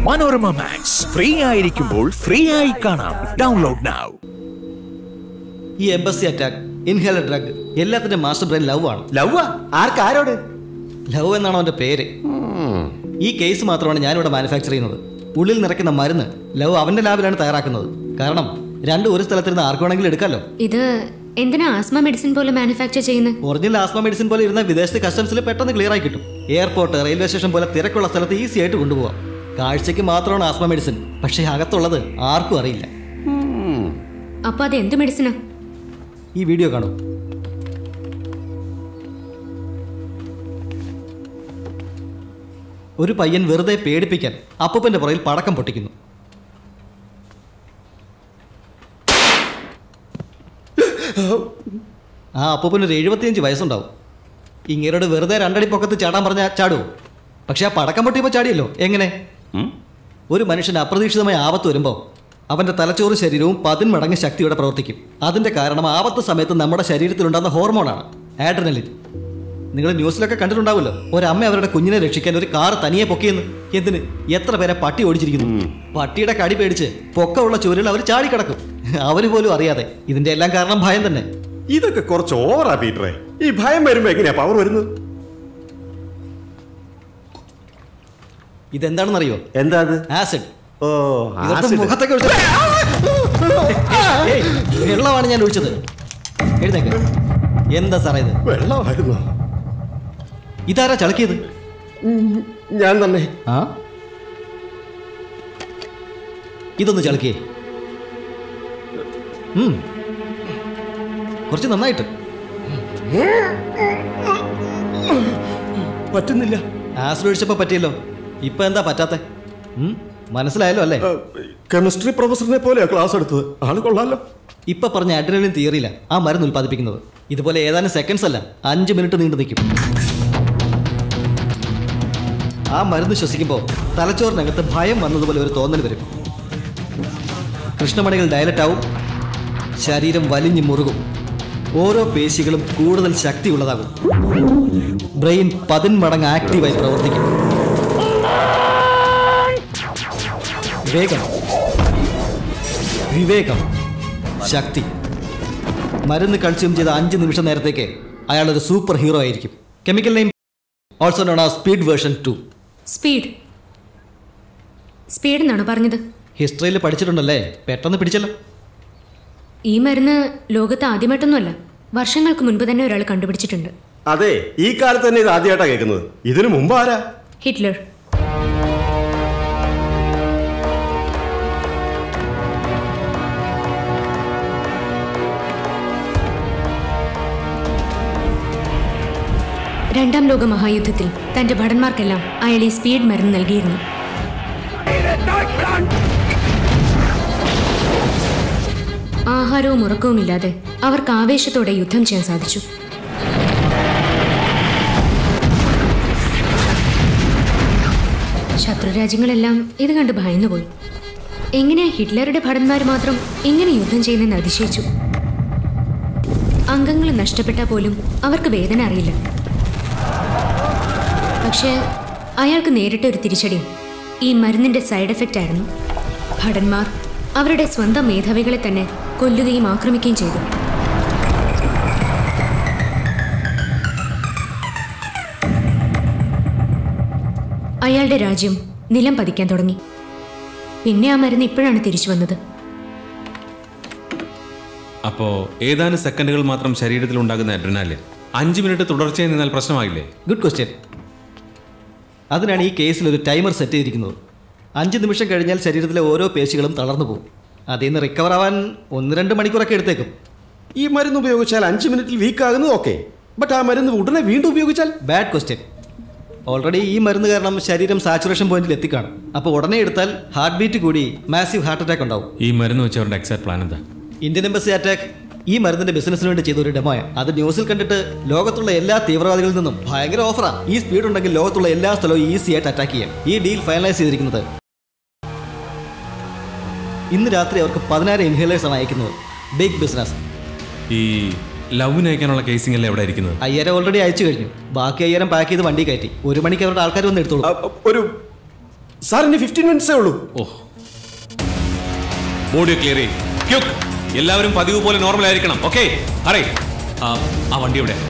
Manorama Max free ആയിരിക്കുമ്പോൾ free ആയി കാണാം ഡൗൺലോഡ് നൗ ഈ എംബസി അറ്റാക്ക് ഇൻഹേലർ ഡ്രഗ് എല്ലാത്തിന്റെ മാസ്റ്റർ ബ്രെയിൻ ലവ് ആണ് ലവ് ആർക്കാരോട് ലവ് എന്നാണ് അവന്റെ പേര് ഈ കേസ് മാത്രമാണ് ഞാനിവിടെ മാനുഫാക്ചർ ചെയ്യുന്നത് ഉള്ളിൽ നിറയ്ക്കുന്ന മരുന്ന് ലവ് അവന്റെ ലാബിലാണ് തയ്യാറാക്കുന്നത് കാരണം രണ്ടും ഒരു സ്ഥലത്തിരുന്ന് ആർക്ക് വേണമെങ്കിലും എടുക്കാമല്ലോ ഇത് എന്തിനാ ആസ്മ മെഡിസിൻ പോലെ മാനുഫാക്ചർ ചെയ്യുന്നത് ഒറിജിനൽ ആസ്മ മെഡിസിൻ പോലെ ഇരുന്ന വിദേശത്ത് കസ്റ്റംസിൽ പെട്ടെന്ന് ക്ലിയർ ആയി കിട്ടും എയർപോർട്ട് റെയിൽവേ സ്റ്റേഷൻ പോലെ തിരക്കുള്ള സ്ഥലത്ത് ഈസി ആയിട്ട് കൊണ്ടുപോകാം കാഴ്ചയ്ക്ക് മാത്രമാണ് ആസ്മ മെഡിസിൻ പക്ഷേ അകത്തുള്ളത് ആർക്കും അറിയില്ല അപ്പൊ അത് എന്ത് മെഡിസിനാ ഈ വീഡിയോ കാണൂ ഒരു പയ്യൻ വെറുതെ പേടിപ്പിക്കാൻ അപ്പൂപ്പന്റെ പുറയിൽ പടക്കം പൊട്ടിക്കുന്നു ആ അപ്പൂപ്പന് ഒരു എഴുപത്തിയഞ്ച് വയസ്സുണ്ടാവും ഇങ്ങേരോട് വെറുതെ രണ്ടടി പൊക്കത്ത് ചാടാൻ പറഞ്ഞാൽ ചാടുവോ പക്ഷെ ആ പടക്കം പൊട്ടിയപ്പോൾ ചാടിയല്ലോ എങ്ങനെ ഒരു മനുഷ്യന് അപ്രതീക്ഷിതമായ ആപത്ത് വരുമ്പോൾ അവന്റെ തലച്ചോറ് ശരീരവും പതിന്മടങ്ങ് ശക്തിയോടെ പ്രവർത്തിക്കും അതിന്റെ കാരണം ആപത്ത് സമയത്ത് നമ്മുടെ ശരീരത്തിലുണ്ടാകുന്ന ഹോർമോണാണ് ആഡ്രനലിൻ നിങ്ങൾ ന്യൂസിലൊക്കെ കണ്ടിട്ടുണ്ടാവുമല്ലോ ഒരമ്മ അവരുടെ കുഞ്ഞിനെ രക്ഷിക്കാൻ ഒരു കാർ തനിയെ പൊക്കിയെന്ന് എന്തിന് എത്ര പേരെ പട്ടി ഓടിച്ചിരിക്കുന്നു പട്ടിയുടെ കടി പേടിച്ച് പൊക്കമുള്ള ചുവരുകൾ അവർ ചാടിക്കിടക്കും അവര് പോലും അറിയാതെ ഇതിന്റെ എല്ലാം കാരണം ഭയം തന്നെ ഇതൊക്കെ കുറച്ച് ഓവറാ പീറ്ററെ ഈ ഭയം വരുമ്പോ എങ്ങനെയാ പവർ വരുന്നത് ഇതെന്താണെന്നറിയോ എന്താ അത് ആസിഡ് ഓ ഇതൊക്കെ acid. മുഖത്തൊക്കെ ഒഴിച്ചത്. ഏയ്, വെള്ളമാണ് ഞാൻ ഒഴിച്ചത് എഴുന്നേക്ക് എന്താ സാറേ ഇത് വെള്ളമായിരുന്നോ ഇതാരാ ചളക്കിയത് ഞാൻ തന്നെ ആ ഇതൊന്ന് ചളക്കിയേ ഉം. കുറച്ച് നന്നായിട്ട് പറ്റുന്നില്ല ആസിഡ് ഒഴിച്ചപ്പോ പറ്റിയല്ലോ ഇപ്പൊ എന്താ പറ്റാത്തെ ഉം? മനസ്സിലായല്ലോ അല്ലേ കെമിസ്ട്രി പ്രൊഫസറിനെ പോലെയാ ക്ലാസ് എടുത്തത് ആള് കൊള്ളാലോ ഇപ്പൊ പറഞ്ഞ അഡ്രിനലിൻ തിയറിയില്ല ആ മരുന്ന് ഉൽപ്പാദിപ്പിക്കുന്നത് ഇതുപോലെ ഏതാനും സെക്കൻഡ്സ് അല്ല അഞ്ച് മിനിറ്റ് നീണ്ടു നിൽക്കും ആ മരുന്ന് ശ്വസിക്കുമ്പോൾ തലച്ചോറിനകത്ത് ഭയം വന്നതുപോലെ ഒരു തോന്നൽ വരും കൃഷ്ണമണികൾ ഡയലറ്റ് ആവും ശരീരം വലിഞ്ഞു മുറുകും ഓരോ പേശികളും കൂടുതൽ ശക്തിയുള്ളതാകും ബ്രെയിൻ പതിന്മടങ്ങ് ആക്റ്റീവായി പ്രവർത്തിക്കും വേഗം വിവേകം ശക്തി മരുന്ന് കൺസ്യൂം ചെയ്ത അഞ്ച് നിമിഷം നേരത്തേക്ക് അയാൾ ഒരു സൂപ്പർ ഹീറോ ആയിരിക്കും കെമിക്കൽ നെയിം ഓൾസോ നോൺ ആ speed version two speed speed എന്നാണ് പറഞ്ഞത് ഹിസ്റ്ററിയിൽ പഠിച്ചിട്ടുണ്ടല്ലേ പെട്ടെന്ന് പിടിച്ചല്ലോ ഈ മരുന്ന് ലോകത്ത് ആദ്യമായിട്ടൊന്നുമല്ല വർഷങ്ങൾക്ക് മുൻപ് തന്നെ ഒരാൾ കണ്ടുപിടിച്ചിട്ടുണ്ട് അതെ ഈ കാലത്ത് തന്നെ ഇത് ആദ്യമായിട്ടാ കേൾക്കുന്നത് ഇതിനു മുമ്പ് ആരാ ഹിറ്റ്ലർ രണ്ടാം ലോക മഹായുദ്ധത്തിൽ തന്റെ ഭടന്മാർക്കെല്ലാം അയാൾ ഈ സ്പീഡ് മരുന്ന് നൽകിയിരുന്നു ആഹാരവും ഉറക്കവുമില്ലാതെ അവർക്ക് ആവേശത്തോടെ യുദ്ധം ചെയ്യാൻ സാധിച്ചു ശത്രുരാജ്യങ്ങളെല്ലാം ഇത് കണ്ട് ഭയന്നുപോയി എങ്ങനെയാ ഹിറ്റ്ലറുടെ ഭടന്മാർ മാത്രം ഇങ്ങനെ യുദ്ധം ചെയ്യുന്നതെന്ന് അതിശയിച്ചു അംഗങ്ങൾ നഷ്ടപ്പെട്ടാൽ പോലും അവർക്ക് വേദന അറിയില്ല പക്ഷേ അയാൾക്ക് നേരിട്ട ഒരു തിരിച്ചടി ഈ മരുന്നിന്റെ സൈഡ് എഫക്റ്റ് ആയിരുന്നു ഭടന്മാർ അവരുടെ സ്വന്തം മേധാവികളെ തന്നെ കൊല്ലുകയും ആക്രമിക്കുകയും ചെയ്തു അയാളുടെ രാജ്യം നിലം പതിക്കാൻ തുടങ്ങി പിന്നെ ആ മരുന്ന് ഇപ്പോഴാണ് തിരിച്ചു വന്നത് അപ്പോ ഏതാനും സെക്കൻഡുകൾ മാത്രം ശരീരത്തിൽ ഉണ്ടാകുന്ന അഡ്രിനാലിൻ അഞ്ച് മിനിറ്റ് തുടർച്ചയായി നിന്നാൽ പ്രശ്നമായില്ലേ ഗുഡ് ക്വസ്റ്റ്യൻ അതിനാണ് ഈ കേസിൽ ഒരു ടൈമർ സെറ്റ് ചെയ്തിരിക്കുന്നത് അഞ്ച് നിമിഷം കഴിഞ്ഞാൽ ശരീരത്തിലെ ഓരോ പേശികളും തളർന്നു പോകും അതിൽ നിന്ന് റിക്കവർ ആവാൻ ഒന്ന് രണ്ട് മണിക്കൂറൊക്കെ എടുത്തേക്കും ഈ മരുന്ന് ഉപയോഗിച്ചാൽ അഞ്ച് മിനിറ്റിൽ വീക്ക് ആകുന്നത് ഓക്കെ ബട്ട് ആ മരുന്ന് ഉടനെ വീണ്ടും ഉപയോഗിച്ചാൽ ബാഡ് ക്വസ്റ്റ്യൻ ഓൾറെഡി ഈ മരുന്ന് കാരണം ശരീരം സാച്ചുറേഷൻ പോയിന്റിൽ എത്തിക്കാണും അപ്പോൾ ഉടനെ എടുത്താൽ ഹാർട്ട് ബീറ്റ് കൂടി മാസീവ് ഹാർട്ട് അറ്റാക്ക് ഉണ്ടാവും ഈ മരുന്ന് വെച്ചവരുടെ എക്സാക്ട് പ്ലാൻ എന്താ ഇന്ത്യൻ എംബസി അറ്റാക്ക് ഈ മരുന്നിന്റെ ബിസിനസിന് വേണ്ടി ചെയ്ത ഒരു ഡെമോയ അത് ന്യൂസിൽ കണ്ടിട്ട് ലോകത്തുള്ള എല്ലാ തീവ്രവാദികളിൽ നിന്നും ഭയങ്കര ഓഫറാ ഈ സ്പീഡ് ഉണ്ടെങ്കിൽ ലോകത്തുള്ള എല്ലാ സ്ഥലവും ഈസി ആയിട്ട് അറ്റാക്ക് ചെയ്യാം ഈ ഡീൽ ഫൈനലൈസ് ചെയ്തിരിക്കുന്നത് ഇന്ന് രാത്രി അവർക്ക് പതിനായിരം ഇൻഹേലേഴ്സ് ആണ് അയക്കുന്നത് ബിഗ് ബിസിനസ് ഈ ലവിന് അയക്കാനുള്ള കേസിംഗ് അല്ലേ എവിടെ ഇരിക്കുന്നത് അയ്യായിരം ഓൾറെഡി അയച്ചു കഴിഞ്ഞു ബാക്കി അയ്യായിരം പാക്ക് ചെയ്ത് വണ്ടി കയറ്റി ഒരു മണിക്ക് അവരുടെ ആൾക്കാർ വന്ന് എടുത്തോളൂ ഒരു സാർ ഇനി ഫിഫ്റ്റീൻ മിനിറ്റ്സേ ഉള്ളൂ ഓ ബോഡി ക്ലിയർ ചെയ്യും എല്ലാവരും പതിവ് പോലെ നോർമൽ ആയിരിക്കണം ഓക്കെ അറേ ആ വണ്ടി ഇവിടെ